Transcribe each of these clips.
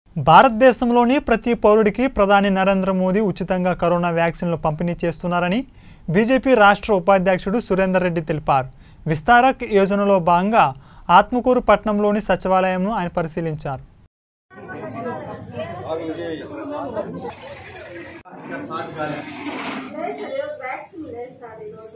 భారతదేశంలోని ప్రతి పౌరుడికి ప్రధాని నరేంద్ర మోదీ ఉచితంగా కరోనా వ్యాక్సిన్లు పంపిణీ చేస్తున్నారని బీజేపీ రాష్ట్ర ఉపాధ్యక్షుడు సురేందర్ రెడ్డి తెలిపారు విస్తారక్ యోజనలో భాగంగా ఆత్మకూరు పట్టణంలోని సచివాలయంను ఆయన పరిశీలించారు వ్యాక్సిన్ లేదు సార్ ఈరోజు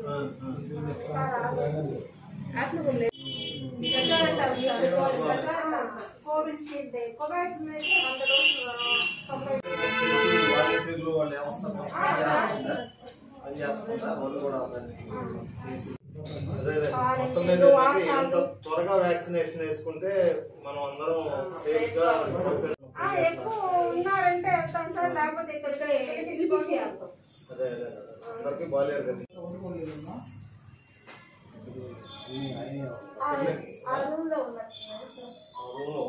కోవిడ్ షీల్డ్ కోవాక్సిన్ అయితే వంద రోజులు తొంభై వాలంటీర్లు వాళ్ళ వ్యవస్థ మొత్తం పనిచేస్తుందా? పనిచేస్తుందా? వాళ్ళు కూడా అవన్నీ చేసి. అదే అదే. మొత్తం మీద ఏంటంటే ఎంత త్వరగా వ్యాక్సినేషన్ వేసుకుంటే మనం అందరం సేఫ్ గా ఆ, ఎక్కువ ఉన్నారంటే వెళ్తాం సార్ లేకపోతే ఇక్కడ ఇంటికి పంపిస్తాం అదే అదే అదే. అందరికీ బాగాలేదు కదా ఆ రూమ్ లో ఉన్నారు ఆ రూమ్ లో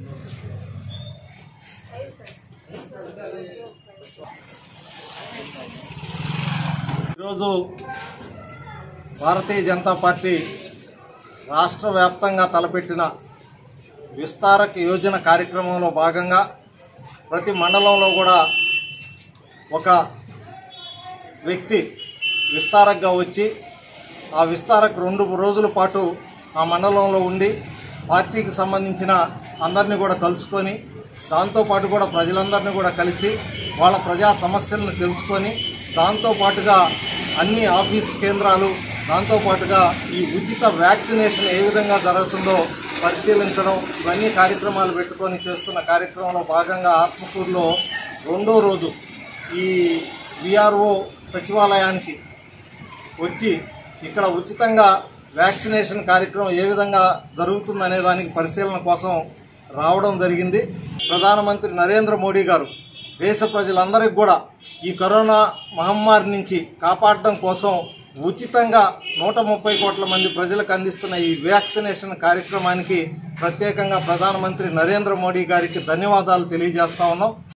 ఈరోజు భారతీయ జనతా పార్టీ రాష్ట్ర వ్యాప్తంగా తలపెట్టిన విస్తారక యోజన కార్యక్రమంలో భాగంగా ప్రతి మండలంలో కూడా ఒక వ్యక్తి విస్తారకగా వచ్చి ఆ విస్తారక్ రెండు రోజుల పాటు ఆ మండలంలో ఉండి పార్టీకి సంబంధించిన అందరినీ కూడా కలుసుకొని దాంతోపాటు కూడా ప్రజలందరినీ కూడా కలిసి వాళ్ళ ప్రజా సమస్యలను తెలుసుకొని దాంతోపాటుగా అన్ని ఆఫీస్ కేంద్రాలు దాంతోపాటుగా ఈ ఉచిత వ్యాక్సినేషన్ ఏ విధంగా జరుగుతుందో పరిశీలించడం ఇవన్నీ కార్యక్రమాలు పెట్టుకొని చేస్తున్న కార్యక్రమంలో భాగంగా ఆత్మకూరులో రెండో రోజు ఈ విఆర్ఓ సచివాలయానికి వచ్చి ఇక్కడ ఉచితంగా వ్యాక్సినేషన్ కార్యక్రమం ఏ విధంగా జరుగుతుందనే దానికి పరిశీలన కోసం రావడం జరిగింది ప్రధానమంత్రి నరేంద్ర మోడీ గారు దేశ ప్రజలందరికీ కూడా ఈ కరోనా మహమ్మారి నుంచి కాపాడడం కోసం ఉచితంగా నూట ముప్పై కోట్ల మంది ప్రజలకు అందిస్తున్న ఈ వ్యాక్సినేషన్ కార్యక్రమానికి ప్రత్యేకంగా ప్రధానమంత్రి నరేంద్ర మోడీ గారికి ధన్యవాదాలు తెలియజేస్తా ఉన్నాం